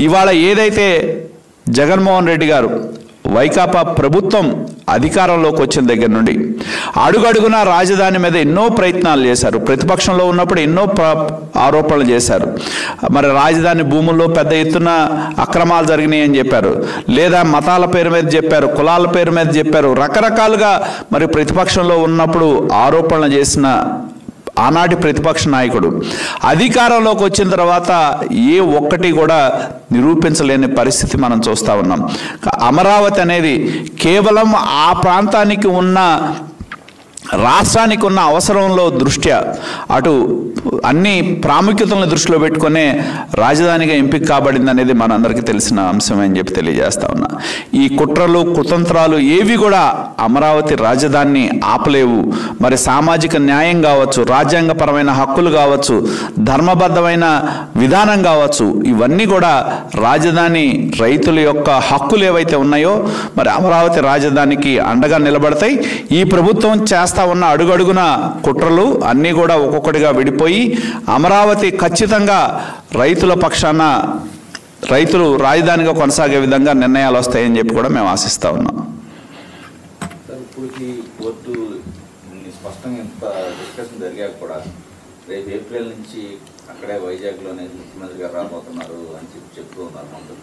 ఇవాళ ఏదైతే జగన్మోహన్ రెడ్డి గారు వైకాపా ప్రభుత్వం అధికారంలోకి వచ్చిన దగ్గర నుండి అడుగడుగున రాజధాని మీద ఎన్నో ప్రయత్నాలు చేశారు ప్రతిపక్షంలో ఉన్నప్పుడు ఎన్నో ప్ర- ఆరోపణలు చేశారు మరి రాజధాని భూముల్లో పెద్ద ఎత్తున అక్రమాలు జరిగినాయి అని చెప్పారు లేదా మతాల పేరు మీద చెప్పారు కులాల పేరు మీద చెప్పారు రకరకాలుగా మరి ప్రతిపక్షంలో ఉన్నప్పుడు ఆరోపణలు చేసిన ఆనాటి ప్రతిపక్ష నాయకుడు అధికారంలోకి వచ్చిన తర్వాత ఏ ఒక్కటి కూడా నిరూపించలేని పరిస్థితి మనం చూస్తూ ఉన్నాం క- అమరావతి అనేది కేవలం ఆ ప్రాంతానికి ఉన్న రాష్ట్రానికి ఉన్న అవసరంలో దృష్ట్యా అటు అన్ని ప్రాముఖ్యతలను దృష్టిలో పెట్టుకునే రాజధానిగా ఎంపిక కాబడింది అనేది మనందరికీ తెలిసిన అంశమే అని చెప్పి తెలియజేస్తా ఉన్నా ఈ కుట్రలు కుతంత్రాలు ఏవి కూడా అమరావతి రాజధానిని ఆపలేవు మరి సామాజిక న్యాయం కావచ్చు రాజ్యాంగపరమైన హక్కులు కావచ్చు ధర్మబద్ధమైన విధానం కావచ్చు ఇవన్నీ కూడా రాజధాని రైతుల యొక్క హక్కులు ఏవైతే ఉన్నాయో మరి అమరావతి రాజధానికి అండగా నిలబడతాయి ఈ ప్రభుత్వం చేస్తా ఉన్న అడుగడుగున కుట్రలు అన్నీ కూడా ఒక్కొక్కటిగా విడిపోయి అమరావతి ఖచ్చితంగా రైతుల పక్షాన రైతులు రాజధానిగా కొనసాగే విధంగా నిర్ణయాలు వస్తాయని చెప్పి కూడా మేము ఆశిస్తా ఉన్నాం సార్ ఇప్పటికి కోర్టు ఇన్ని స్పష్టంగా ఇంత డిస్కషన్ జరిగాక కూడా రేపు ఏప్రిల్ నుంచి అక్కడే వైజాగ్లోనే ముఖ్యమంత్రి గారు రాబోతున్నారు అని చెప్పి చెప్తూ ఉన్నారు మంత్రులు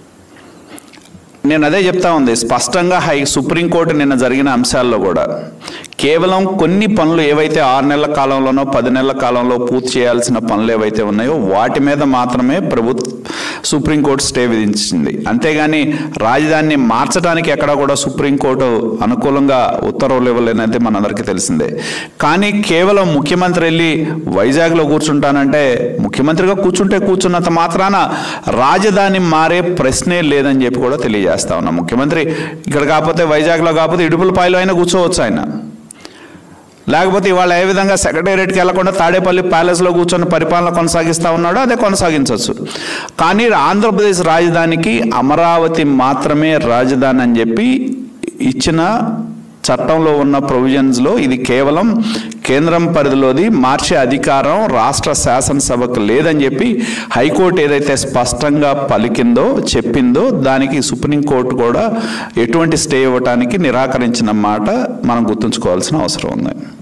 నేను అదే చెప్తా ఉంది స్పష్టంగా హై సుప్రీంకోర్టు నిన్న జరిగిన అంశాల్లో కూడా కేవలం కొన్ని పనులు ఏవైతే ఆరు నెలల కాలంలోనో పది నెలల కాలంలో పూర్తి చేయాల్సిన పనులు ఏవైతే ఉన్నాయో వాటి మీద మాత్రమే ప్రభుత్వ సుప్రీంకోర్టు స్టే విధించింది అంతేగాని రాజధానిని మార్చడానికి ఎక్కడ కూడా సుప్రీంకోర్టు అనుకూలంగా ఉత్తర్వులు ఇవ్వలేనది మనందరికీ తెలిసిందే కానీ కేవలం ముఖ్యమంత్రి వెళ్ళి వైజాగ్లో కూర్చుంటానంటే ముఖ్యమంత్రిగా కూర్చుంటే కూర్చున్నంత మాత్రాన రాజధాని మారే ప్రశ్నే లేదని చెప్పి కూడా తెలియజేస్తా ఉన్నా ముఖ్యమంత్రి ఇక్కడ కాకపోతే వైజాగ్లో కాకపోతే ఇడుపులపాయలో అయినా కూర్చోవచ్చు ఆయన లేకపోతే ఇవాళ ఏ విధంగా సెక్రటేరియట్కి వెళ్లకుండా తాడేపల్లి ప్యాలెస్లో కూర్చొని పరిపాలన కొనసాగిస్తూ ఉన్నాడో అదే కొనసాగించవచ్చు కానీ ఆంధ్రప్రదేశ్ రాజధానికి అమరావతి మాత్రమే రాజధాని అని చెప్పి ఇచ్చిన చట్టంలో ఉన్న ప్రొవిజన్స్లో ఇది కేవలం కేంద్రం పరిధిలోది మార్చే అధికారం రాష్ట్ర శాసనసభకు లేదని చెప్పి హైకోర్టు ఏదైతే స్పష్టంగా పలికిందో చెప్పిందో దానికి సుప్రీంకోర్టు కూడా ఎటువంటి స్టే ఇవ్వటానికి నిరాకరించిన మాట మనం గుర్తుంచుకోవాల్సిన అవసరం ఉంది